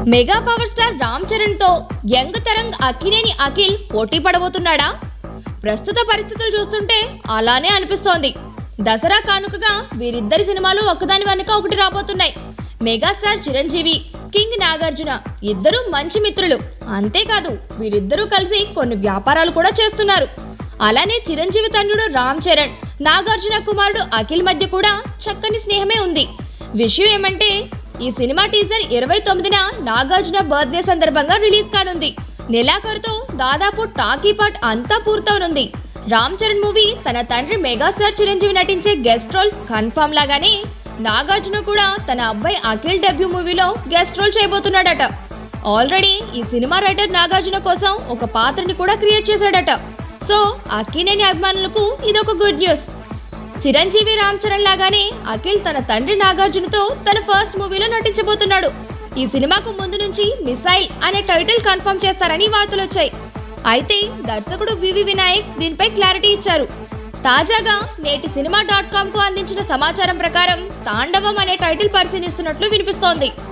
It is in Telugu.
mega power star Ram Charan తో యంగ్ తరంగ్ అక్కినేని అఖిల్ పోటీ పడబోతున్నాడా ప్రస్తుత పరిస్థితులు చూస్తుంటే అలానే అనిపిస్తోంది దసరా కానుకగా వీరిద్దరి సినిమాలు ఒకదాని వెనుక ఒకటి రాబోతున్నాయి మెగాస్టార్ చిరంజీవి కింగ్ నాగార్జున ఇద్దరు మంచి మిత్రులు అంతేకాదు వీరిద్దరూ కలిసి కొన్ని వ్యాపారాలు కూడా చేస్తున్నారు అలానే చిరంజీవి తన్నుడు రామ్ చరణ్ నాగార్జున కుమారుడు అఖిల్ మధ్య కూడా చక్కని స్నేహమే ఉంది విషయం ఏమంటే ఈ సినిమా టీజర్ ఇరవై తొమ్మిదిన నాగార్జున బర్త్డే సందర్భంగా రిలీజ్ కానుంది నెలాఖరుతో దాదాపు టాకీ పార్ట్ అంతా పూర్తవనుంది రామ్ చరణ్ మూవీ తన తండ్రి మెగాస్టార్ చిరంజీవి నటించే గెస్ట్ రోల్ కన్ఫర్మ్ లాగానే నాగార్జున కూడా తన అబ్బాయి అఖిల్ డెబ్యూ మూవీలో గెస్ట్ రోల్ చేయబోతున్నాడట ఆల్రెడీ ఈ సినిమా రైటర్ నాగార్జున కోసం ఒక పాత్రని కూడా క్రియేట్ చేశాడట సో అక్కినేని అభిమానులకు ఇదొక గుడ్ న్యూస్ చిరంజీవి రామ్ చరణ్ లాగానే అఖిల్ తన తండ్రి నాగార్జునతో తన ఫస్ట్ మూవీలో నటించబోతున్నాడు ఈ సినిమాకు ముందు నుంచి మిసైల్ అనే టైటిల్ కన్ఫర్మ్ చేస్తారని వార్తలు వచ్చాయి అయితే దర్శకుడు వివి వినాయక్ దీనిపై క్లారిటీ ఇచ్చారు తాజాగా నేటి సినిమా డాట్ కామ్ కు అందించిన సమాచారం ప్రకారం తాండవం అనే టైటిల్ పరిశీలిస్తున్నట్లు వినిపిస్తోంది